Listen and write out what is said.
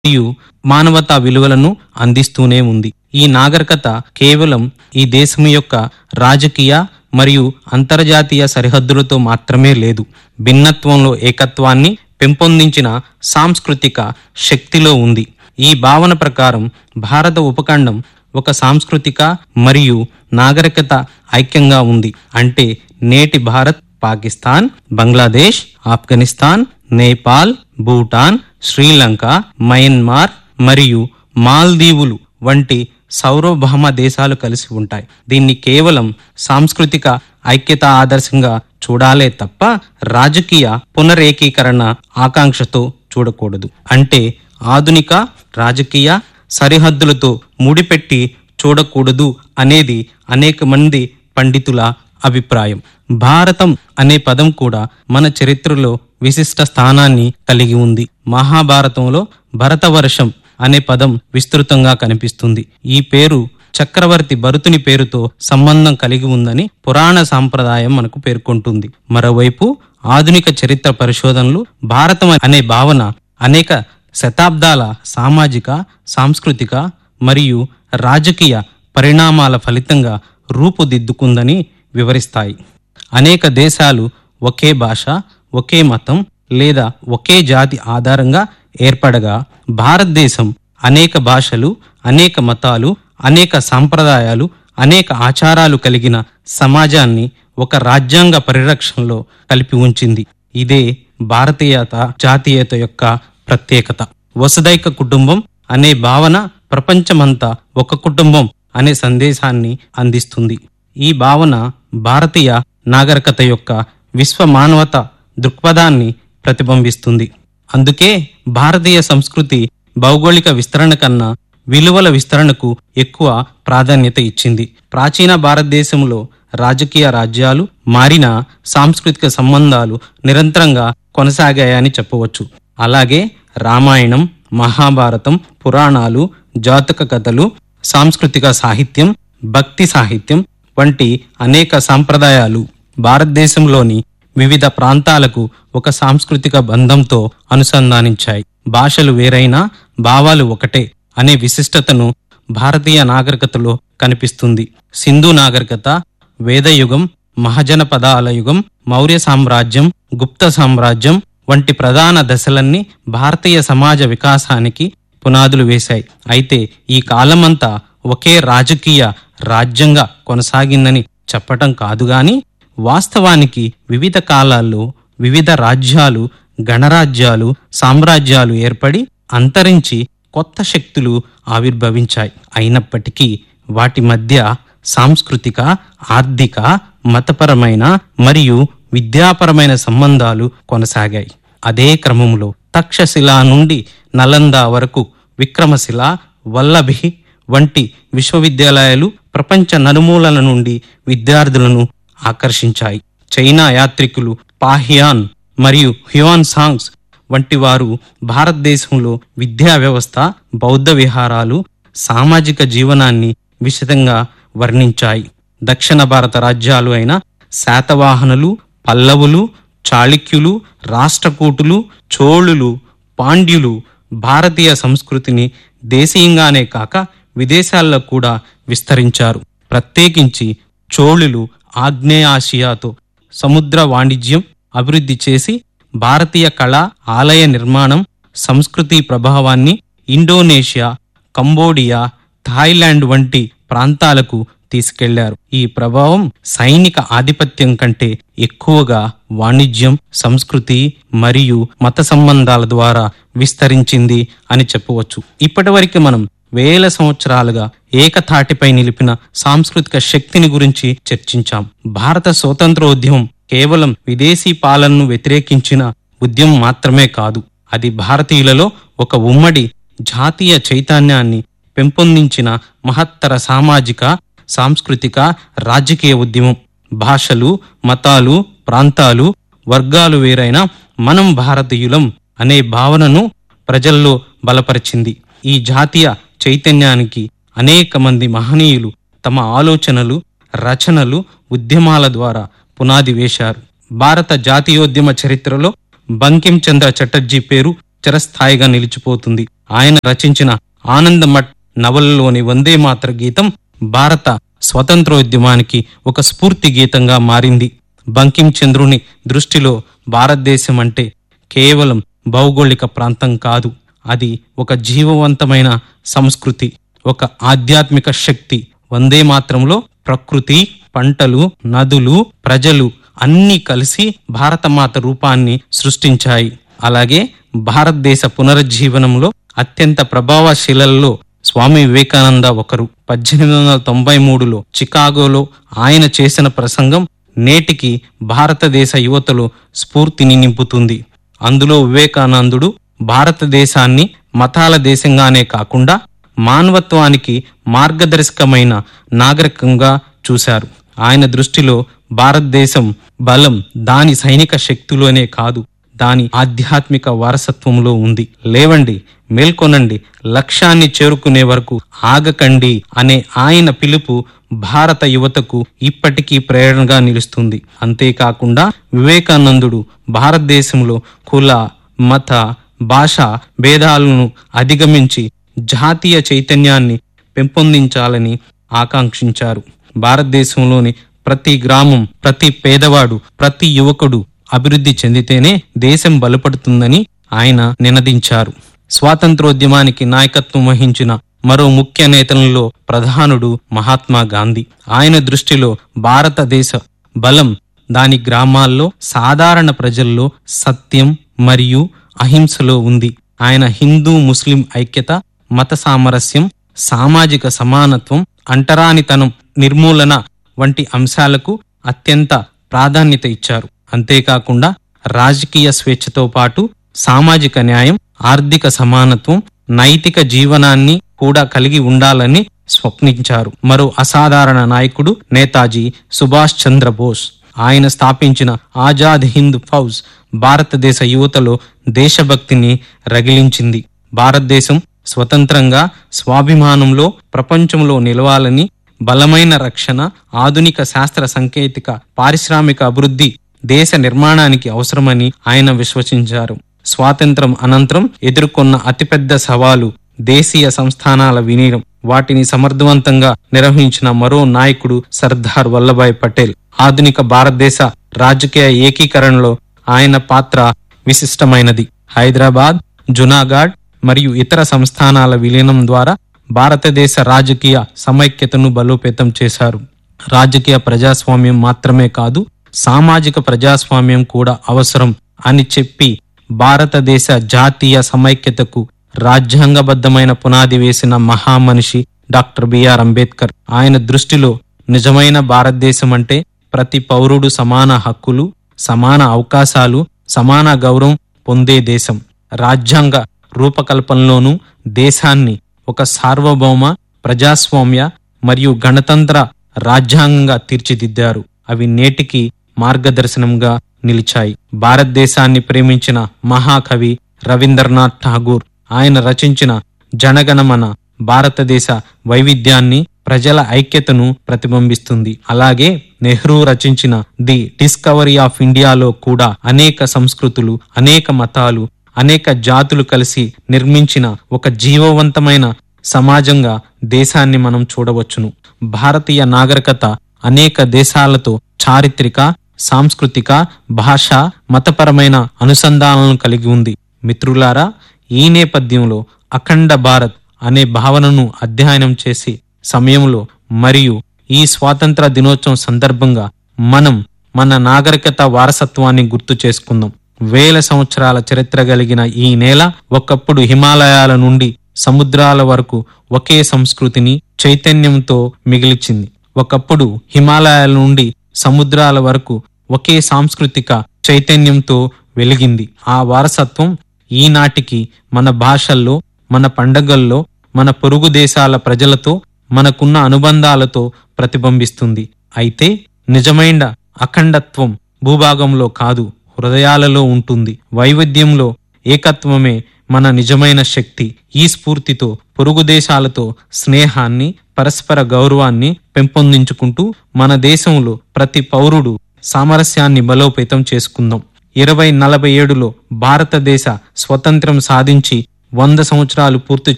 మరియు మానవతా విలువలను అందిస్తూనే ఉంది ఈ నాగరికత కేవలం ఈ దేశం యొక్క రాజకీయ మరియు అంతర్జాతీయ సరిహద్దులతో మాత్రమే లేదు భిన్నత్వంలో ఏకత్వాన్ని పెంపొందించిన సాంస్కృతిక శక్తిలో ఉంది ఈ భావన ప్రకారం భారత ఉపఖండం ఒక సాంస్కృతిక మరియు నాగరికత ఐక్యంగా ఉంది అంటే నేటి భారత్ పాకిస్తాన్ బంగ్లాదేశ్ ఆఫ్ఘనిస్తాన్ నేపాల్ భూటాన్ శ్రీలంక మయన్మార్ మరియు మాల్దీవులు వంటి సౌరభౌమ దేశాలు కలిసి ఉంటాయి దీన్ని కేవలం సాంస్కృతిక ఐక్యత ఆదర్శంగా చూడాలే తప్ప రాజకీయ పునరేకీకరణ ఆకాంక్షతో చూడకూడదు అంటే ఆధునిక రాజకీయ సరిహద్దులతో ముడిపెట్టి చూడకూడదు అనేది అనేక మంది పండితుల అభిప్రాయం భారతం అనే పదం కూడా మన చరిత్రలో విశిష్ట స్థానాన్ని కలిగి ఉంది మహాభారతంలో భరతవర్షం అనే పదం విస్తృతంగా కనిపిస్తుంది ఈ పేరు చక్రవర్తి భరతుని పేరుతో సంబంధం కలిగి ఉందని పురాణ సాంప్రదాయం మనకు పేర్కొంటుంది మరోవైపు ఆధునిక చరిత్ర పరిశోధనలు భారతం అనే భావన అనేక శతాబ్దాల సామాజిక సాంస్కృతిక మరియు రాజకీయ పరిణామాల ఫలితంగా రూపుదిద్దుకుందని వివరిస్తాయి అనేక దేశాలు ఒకే భాష ఒకే మతం లేదా ఒకే జాతి ఆధారంగా ఏర్పడగా భారతదేశం అనేక భాషలు అనేక మతాలు అనేక సాంప్రదాయాలు అనేక ఆచారాలు కలిగిన సమాజాన్ని ఒక రాజ్యాంగ పరిరక్షణలో కలిపి ఉంచింది ఇదే భారతీయత జాతీయత యొక్క ప్రత్యేకత వసుదైక కుటుంబం అనే భావన ప్రపంచమంతా ఒక కుటుంబం అనే సందేశాన్ని అందిస్తుంది ఈ భావన భారతీయ నాగరికత యొక్క విశ్వ మానవత దృక్పథాన్ని ప్రతిబింబిస్తుంది అందుకే భారతీయ సంస్కృతి భౌగోళిక విస్తరణ కన్నా విలువల విస్తరణకు ఎక్కువ ప్రాధాన్యత ఇచ్చింది ప్రాచీన భారతదేశంలో రాజకీయ రాజ్యాలు మారిన సాంస్కృతిక సంబంధాలు నిరంతరంగా కొనసాగాయని చెప్పవచ్చు అలాగే రామాయణం మహాభారతం పురాణాలు జాతక కథలు సాంస్కృతిక సాహిత్యం భక్తి సాహిత్యం వంటి అనేక సాంప్రదాయాలు భారతదేశంలోని వివిధ ప్రాంతాలకు ఒక సాంస్కృతిక బంధంతో అనుసంధానించాయి భాషలు వేరైనా భావాలు ఒకటే అనే విశిష్టతను భారతీయ నాగరికతలో కనిపిస్తుంది సింధు నాగరికత వేదయుగం మహజనపదాల యుగం మౌర్య సామ్రాజ్యం గుప్త సామ్రాజ్యం వంటి ప్రధాన దశలన్నీ భారతీయ సమాజ వికాసానికి పునాదులు వేశాయి అయితే ఈ కాలమంతా ఒకే రాజకీయ రాజ్యంగా కొనసాగిందని చెప్పటం కాదు గాని వాస్తవానికి వివిధ కాలాల్లో వివిధ రాజ్యాలు గణరాజ్యాలు సామ్రాజ్యాలు ఏర్పడి అంతరించి కొత్త శక్తులు ఆవిర్భవించాయి అయినప్పటికీ వాటి మధ్య సాంస్కృతిక ఆర్థిక మతపరమైన మరియు విద్యాపరమైన సంబంధాలు కొనసాగాయి అదే క్రమంలో తక్షశిల నుండి నలంద వరకు విక్రమశిల వల్లభి వంటి విశ్వవిద్యాలయాలు ప్రపంచ నలుమూలల నుండి విద్యార్థులను ఆకర్షించాయి చైనా యాత్రికులు పాహియాన్ మరియు హ్యువాన్ సాంగ్స్ వంటి వారు భారతదేశంలో విద్యా వ్యవస్థ బౌద్ధ విహారాలు సామాజిక జీవనాన్ని విశదంగా వర్ణించాయి దక్షిణ భారత రాజ్యాలు అయిన శాతవాహనులు పల్లవులు చాళుక్యులు రాష్ట్రకూటులు చోళులు పాండ్యులు భారతీయ సంస్కృతిని దేశీయంగానే కాక విదేశాల్లో కూడా విస్తరించారు ప్రత్యేకించి చోళులు ఆగ్నేయాసియాతో సముద్ర వాణిజ్యం అభివృద్ధి చేసి భారతీయ కళ ఆలయ నిర్మాణం సంస్కృతి ప్రభావాన్ని ఇండోనేషియా కంబోడియా థాయిలాండ్ వంటి ప్రాంతాలకు తీసుకెళ్లారు ఈ ప్రభావం సైనిక ఆధిపత్యం కంటే ఎక్కువగా వాణిజ్యం సంస్కృతి మరియు మత సంబంధాల ద్వారా విస్తరించింది అని చెప్పవచ్చు ఇప్పటివరకు మనం వేల సంవత్సరాలుగా ఏకతాటిపై నిలిపిన సాంస్కృతిక శక్తిని గురించి చర్చించాం భారత స్వతంత్రోద్యమం కేవలం విదేశీ పాలనను వ్యతిరేకించిన ఉద్యమం మాత్రమే కాదు అది భారతీయులలో ఒక ఉమ్మడి జాతీయ చైతన్యాన్ని పెంపొందించిన మహత్తర సామాజిక సాంస్కృతిక రాజకీయ ఉద్యమం భాషలు మతాలు ప్రాంతాలు వర్గాలు వేరైన మనం భారతీయులం అనే భావనను ప్రజల్లో బలపరిచింది ఈ జాతీయ చైతన్యానికి అనేక మంది మహనీయులు తమ ఆలోచనలు రచనలు ఉద్యమాల ద్వారా పునాది వేశారు భారత జాతీయోద్యమ చరిత్రలో బంకిం చంద్ర చటర్జీ పేరు చిరస్థాయిగా నిలిచిపోతుంది ఆయన రచించిన ఆనందమఠ్ నవలలోని వందే మాతర గీతం భారత స్వతంత్రోద్యమానికి ఒక స్ఫూర్తి గీతంగా మారింది బంకిం చంద్రుని దృష్టిలో భారతదేశం అంటే కేవలం భౌగోళిక ప్రాంతం కాదు అది ఒక జీవవంతమైన సంస్కృతి ఒక ఆధ్యాత్మిక శక్తి వందే మాత్రంలో ప్రకృతి పంటలు నదులు ప్రజలు అన్నీ కలిసి భారతమాత రూపాన్ని సృష్టించాయి అలాగే భారతదేశ పునరుజ్జీవనంలో అత్యంత ప్రభావశీలలో స్వామి వివేకానంద ఒకరు పద్దెనిమిది వందల తొంభై మూడులో చికాగోలో ఆయన చేసిన ప్రసంగం నేటికి భారతదేశ యువతలో స్ఫూర్తిని నింపుతుంది అందులో వివేకానందుడు భారతదేశాన్ని మతాల దేశంగానే కాకుండా మానవత్వానికి మార్గదర్శకమైన నాగరికంగా చూశారు ఆయన దృష్టిలో భారతదేశం బలం దాని సైనిక శక్తిలోనే కాదు దాని ఆధ్యాత్మిక వారసత్వంలో ఉంది లేవండి మేల్కొనండి లక్ష్యాన్ని చేరుకునే వరకు ఆగకండి అనే ఆయన పిలుపు భారత యువతకు ఇప్పటికీ ప్రేరణగా నిలుస్తుంది అంతేకాకుండా వివేకానందుడు భారతదేశంలో కుల మత భాష భేదాలను అధిగమించి జాతీయ చైతన్యాన్ని పెంపొందించాలని ఆకాంక్షించారు భారతదేశంలోని ప్రతి గ్రామం ప్రతి పేదవాడు ప్రతి యువకుడు అభివృద్ధి చెందితేనే దేశం బలపడుతుందని ఆయన నినదించారు స్వాతంత్రోద్యమానికి నాయకత్వం వహించిన మరో ముఖ్య నేతలలో ప్రధానుడు మహాత్మా గాంధీ ఆయన దృష్టిలో భారతదేశ బలం దాని గ్రామాల్లో సాధారణ ప్రజల్లో సత్యం మరియు అహింసలో ఉంది ఆయన హిందూ ముస్లిం ఐక్యత మత సామరస్యం సామాజిక సమానత్వం అంటరానితనం నిర్మూలన వంటి అంశాలకు అత్యంత ప్రాధాన్యత ఇచ్చారు అంతేకాకుండా రాజకీయ స్వేచ్ఛతో పాటు సామాజిక న్యాయం ఆర్థిక సమానత్వం నైతిక జీవనాన్ని కూడా కలిగి ఉండాలని స్వప్నించారు మరో అసాధారణ నాయకుడు నేతాజీ సుభాష్ చంద్రబోస్ ఆయన స్థాపించిన ఆజాద్ హింద్ ఫౌజ్ భారతదేశ యువతలో దేశభక్తిని రగిలించింది భారతదేశం స్వతంత్రంగా స్వాభిమానంలో ప్రపంచంలో నిలవాలని బలమైన రక్షణ ఆధునిక శాస్త్ర సాంకేతిక పారిశ్రామిక అభివృద్ధి దేశ నిర్మాణానికి అవసరమని ఆయన విశ్వసించారు స్వాతంత్రం అనంతరం ఎదుర్కొన్న అతిపెద్ద సవాలు దేశీయ సంస్థానాల విలీనం వాటిని సమర్థవంతంగా నిర్వహించిన మరో నాయకుడు సర్దార్ వల్లభాయ్ పటేల్ ఆధునిక భారతదేశ రాజకీయ ఏకీకరణలో ఆయన పాత్ర విశిష్టమైనది హైదరాబాద్ జునాగాడ్ మరియు ఇతర సంస్థానాల విలీనం ద్వారా భారతదేశ రాజకీయ సమైక్యతను బలోపేతం చేశారు రాజకీయ ప్రజాస్వామ్యం మాత్రమే కాదు సామాజిక ప్రజాస్వామ్యం కూడా అవసరం అని చెప్పి భారతదేశ జాతీయ సమైక్యతకు రాజ్యాంగబద్ధమైన పునాది వేసిన మహామనిషి డాక్టర్ బిఆర్ అంబేద్కర్ ఆయన దృష్టిలో నిజమైన భారతదేశం అంటే ప్రతి పౌరుడు సమాన హక్కులు సమాన అవకాశాలు సమాన గౌరవం పొందే దేశం రాజ్యాంగ రూపకల్పనలోనూ దేశాన్ని ఒక సార్వభౌమ ప్రజాస్వామ్య మరియు గణతంత్ర రాజ్యాంగంగా తీర్చిదిద్దారు అవి నేటికి మార్గదర్శనంగా నిలిచాయి భారతదేశాన్ని ప్రేమించిన మహాకవి రవీంద్రనాథ్ ఠాగూర్ ఆయన రచించిన జనగణమన భారతదేశ వైవిధ్యాన్ని ప్రజల ఐక్యతను ప్రతిబింబిస్తుంది అలాగే నెహ్రూ రచించిన ది డిస్కవరీ ఆఫ్ ఇండియాలో కూడా అనేక సంస్కృతులు అనేక మతాలు అనేక జాతులు కలిసి నిర్మించిన ఒక జీవవంతమైన సమాజంగా దేశాన్ని మనం చూడవచ్చును భారతీయ నాగరికత అనేక దేశాలతో చారిత్రక సాంస్కృతిక భాష మతపరమైన అనుసంధానాలను కలిగి ఉంది మిత్రులారా ఈ నేపథ్యంలో అఖండ భారత్ అనే భావనను అధ్యయనం చేసి సమయంలో మరియు ఈ స్వాతంత్ర దినోత్సవం సందర్భంగా మనం మన నాగరికత వారసత్వాన్ని గుర్తు చేసుకుందాం వేల సంవత్సరాల చరిత్ర కలిగిన ఈ నేల ఒకప్పుడు హిమాలయాల నుండి సముద్రాల వరకు ఒకే సంస్కృతిని చైతన్యంతో మిగిల్చింది ఒకప్పుడు హిమాలయాల నుండి సముద్రాల వరకు ఒకే సాంస్కృతిక చైతన్యంతో వెలిగింది ఆ వారసత్వం ఈనాటికి మన భాషల్లో మన పండగల్లో మన పొరుగు దేశాల ప్రజలతో మనకున్న అనుబంధాలతో ప్రతిబింబిస్తుంది అయితే నిజమైన అఖండత్వం భూభాగంలో కాదు హృదయాలలో ఉంటుంది వైవిధ్యంలో ఏకత్వమే మన నిజమైన శక్తి ఈ స్ఫూర్తితో పొరుగు దేశాలతో స్నేహాన్ని పరస్పర గౌరవాన్ని పెంపొందించుకుంటూ మన దేశంలో ప్రతి పౌరుడు సామరస్యాన్ని బలోపేతం చేసుకుందాం ఇరవై నలభై ఏడులో భారతదేశ స్వతంత్రం సాధించి వంద సంవత్సరాలు పూర్తి